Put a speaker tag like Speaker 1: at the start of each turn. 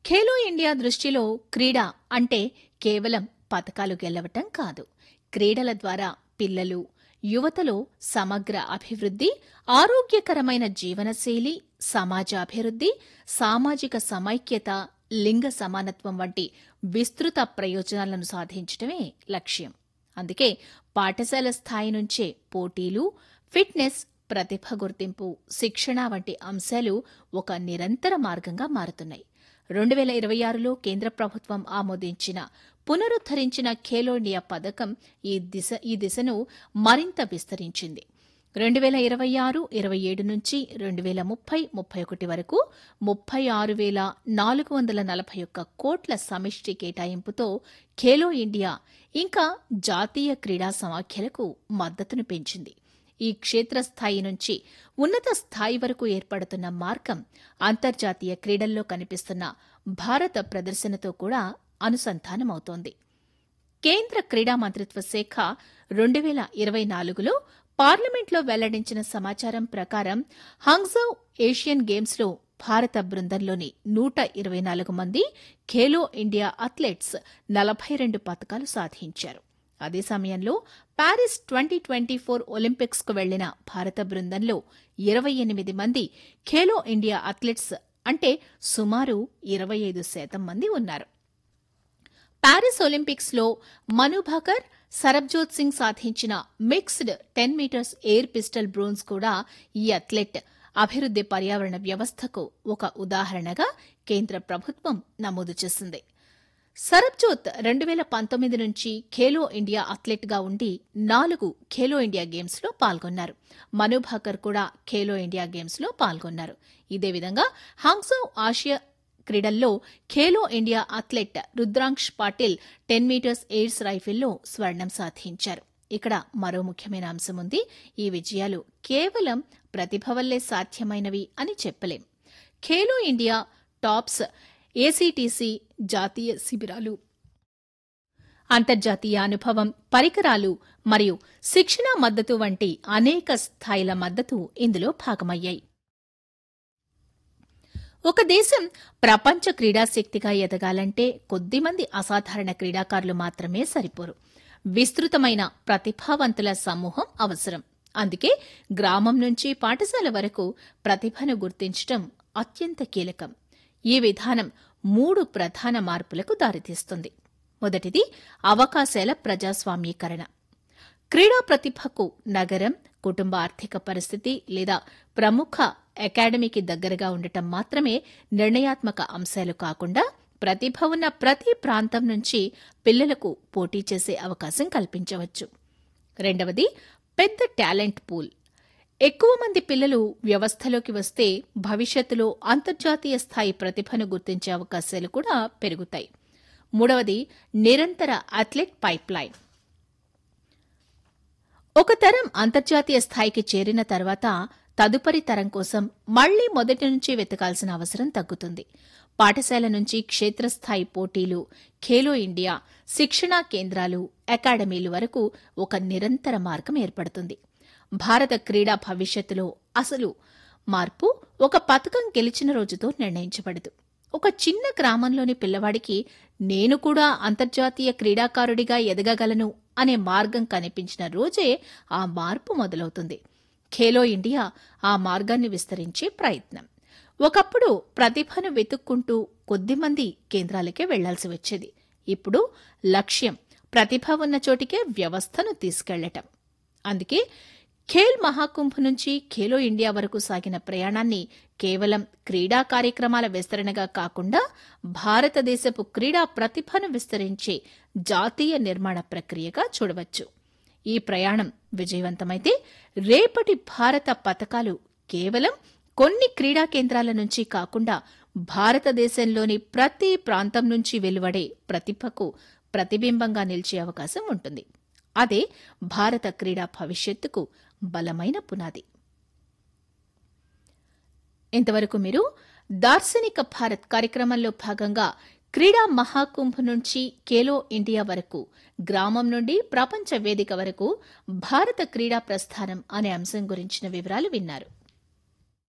Speaker 1: Khelo India దృష్టిలో క్రీడ అంటే కేవలం పతకాలు గెలవటం కాదు క్రీడల ద్వారా పిల్లలు యువతలో సమగ్ర అభివృద్ధి ఆరోగ్యకరమైన జీవనశైలి సమాజ అభివృద్ధి సామాజిక సమైక్యత లింగ సమానత్వం వంటి విస్తృత ప్రయోజనాలను సాధించడమే లక్ష్యం అందుకే పాఠశాల స్థాయి నుంచే పోటీలు ఫిట్నెస్ ప్రతిభ గుర్తింపు శిక్షణ వంటి అంశాలు ఒక నిరంతర మార్గంగా మారుతున్నాయి రెండు వేల ఇరవై ఆరులో కేంద్ర ప్రభుత్వం ఆమోదించిన పునరుద్దరించిన ఖేలో ఇండియా పథకం ఈ దిశ ఈ దిశను మరింత విస్తరించింది రెండు వేల ఇరవై ఆరు ఇరవై ఏడు నుంచి రెండు వేల ముప్పై ముప్పై ఒకటి వరకు ముప్పై ఆరు వేల నాలుగు వందల నలభై ఒక్క కోట్ల సమిష్టి కేటాయింపుతో ఖేలో ఇండియా ఇంకా జాతీయ క్రీడా సమాఖ్యలకు మద్దతును పెంచింది ఈ క్షేత్రస్థాయి నుంచి ఉన్నత స్థాయి వరకు ఏర్పడుతున్న మార్గం అంతర్జాతీయ క్రీడల్లో కనిపిస్తున్న భారత ప్రదర్శనతో కూడా అనుసంధానమవుతోంది కేంద్ర క్రీడా మంత్రిత్వ శాఖ రెండు వేల ఇరవై నాలుగులో పార్లమెంట్లో వెల్లడించిన సమాచారం ప్రకారం హంగ్జౌ ఏషియన్ గేమ్స్లో భారత బృందంలోని నూట ఇరవై నాలుగు మంది ఖేలో ఇండియా అథ్లెట్స్ నలభై రెండు పతకాలు సాధించారు అదే సమయంలో ప్యారిస్ ట్వంటీ ట్వంటీ ఫోర్ ఒలింపిక్స్కు వెళ్లిన భారత బృందంలో ఇరవై ఎనిమిది మంది ఖేలో ఇండియా అథ్లెట్స్ అంటే సుమారు ఇరవై ఐదు శాతం మంది ఉన్నారు ప్యారిస్ ఒలింపిక్స్లో మను భాకర్ సరబ్జోత్ సింగ్ సాధించిన mixed ten metres air pistol bronze కూడా ఈ అథ్లెట్ అభివృద్ది పర్యావరణ వ్యవస్థకు ఒక ఉదాహరణగా కేంద్ర ప్రభుత్వం నమోదు చేసింది సరబ్జోత్ రెండు వేల పంతొమ్మిది నుంచి ఖేలో ఇండియా అథ్లెట్గా ఉండి నాలుగు ఖేలో ఇండియా గేమ్స్లో పాల్గొన్నారు మను భాకర్ కూడా ఖేలో ఇండియా గేమ్స్లో పాల్గొన్నారు ఇదే విధంగా హాంగ్సౌ ఆసియా క్రీడల్లో Khelo India athlete Rudrankksh Patil ten metres airs రైఫిల్లో స్వర్ణం సాధించారు ఇక్కడ మరో ముఖ్యమైన అంశం ఉంది ఈ విజయాలు కేవలం ప్రతిభ వల్లే సాధ్యమైనవి అని చెప్పలేం ఖేలో ఇండియా టాప్స్ ఏసీటీసీ జాతీయ శిబిరాలు అంతర్జాతీయ అనుభవం పరికరాలు మరియు శిక్షణ మద్దతు వంటి అనేక స్థాయిల మద్దతు ఇందులో భాగమయ్యాయి ఒక దేశం ప్రపంచ క్రీడాశక్తిగా ఎదగాలంటే కొద్దిమంది అసాధారణ క్రీడాకారులు మాత్రమే సరిపోరు విస్తృతమైన ప్రతిభావంతుల సమూహం అవసరం అందుకే గ్రామం నుంచి పాఠశాల వరకు ప్రతిభను గుర్తించడం అత్యంత కీలకం ఈ విధానం మూడు ప్రధాన మార్పులకు దారితీస్తుంది మొదటిది అవకాశాల ప్రజాస్వామ్యీకరణ క్రీడా ప్రతిభకు నగరం కుటుంబ ఆర్థిక పరిస్థితి లేదా ప్రముఖ అకాడమీకి దగ్గరగా ఉండటం మాత్రమే నిర్ణయాత్మక అంశాలు కాకుండా ప్రతిభ ఉన్న ప్రతి ప్రాంతం నుంచి పిల్లలకు పోటీ చేసే అవకాశం కల్పించవచ్చు రెండవది పెద్ద టాలెంట్ పూల్ ఎక్కువ మంది పిల్లలు వ్యవస్థలోకి వస్తే భవిష్యత్తులో అంతర్జాతీయ స్థాయి ప్రతిభను గుర్తించే అవకాశాలు కూడా పెరుగుతాయి మూడవది నిరంతర అథ్లెట్ పైప్లైన్ ఒక తరం అంతర్జాతీయ స్థాయికి చేరిన తర్వాత తదుపరి తరం కోసం మళ్లీ మొదటి నుంచి వెతకాల్సిన అవసరం తగ్గుతుంది పాఠశాల నుంచి క్షేత్రస్థాయి పోటీలు ఖేలో ఇండియా శిక్షణా కేంద్రాలు అకాడమీలు వరకు ఒక నిరంతర మార్గం ఏర్పడుతుంది భారత క్రీడా భవిష్యత్తులో అసలు మార్పు ఒక పథకం గెలిచిన రోజుతో నిర్ణయించబడదు ఒక చిన్న గ్రామంలోని పిల్లవాడికి నేను కూడా అంతర్జాతీయ క్రీడాకారుడిగా ఎదగగలను అనే మార్గం కనిపించిన రోజే ఆ మార్పు మొదలవుతుంది ఖేలో ఇండియా ఆ మార్గాన్ని విస్తరించే ప్రయత్నం ఒకప్పుడు ప్రతిభను వెతుక్కుంటూ కొద్దిమంది కేంద్రాలకే వెళ్లాల్సి వచ్చేది ఇప్పుడు లక్ష్యం ప్రతిభ ఉన్న చోటికే వ్యవస్థను తీసుకెళ్లటం అందుకే ఖేల్ మహాకుంభ్ నుంచి ఖేలో ఇండియా వరకు సాగిన ప్రయాణాన్ని కేవలం క్రీడా కార్యక్రమాల విస్తరణగా కాకుండా భారతదేశపు క్రీడా ప్రతిభను విస్తరించే జాతీయ నిర్మాణ ప్రక్రియగా చూడవచ్చు ఈ ప్రయాణం విజయవంతమైతే రేపటి భారత పథకాలు కేవలం కొన్ని క్రీడా కేంద్రాల నుంచి కాకుండా భారతదేశంలోని ప్రతి ప్రాంతం నుంచి వెలువడే ప్రతిభకు ప్రతిబింబంగా నిలిచే అవకాశం ఉంటుంది అదే భారత క్రీడా భవిష్యత్తుకు బలమైన పునాది ఇంతవరకు మీరు దార్శనిక భారత్ కార్యక్రమంలో భాగంగా క్రీడా మహాకుంభ్ నుంచి ఖేలో ఇండియా వరకు గ్రామం నుండి ప్రపంచ వేదిక వరకు భారత క్రీడా ప్రస్థానం అనే అంశం గురించిన వివరాలు విన్నారు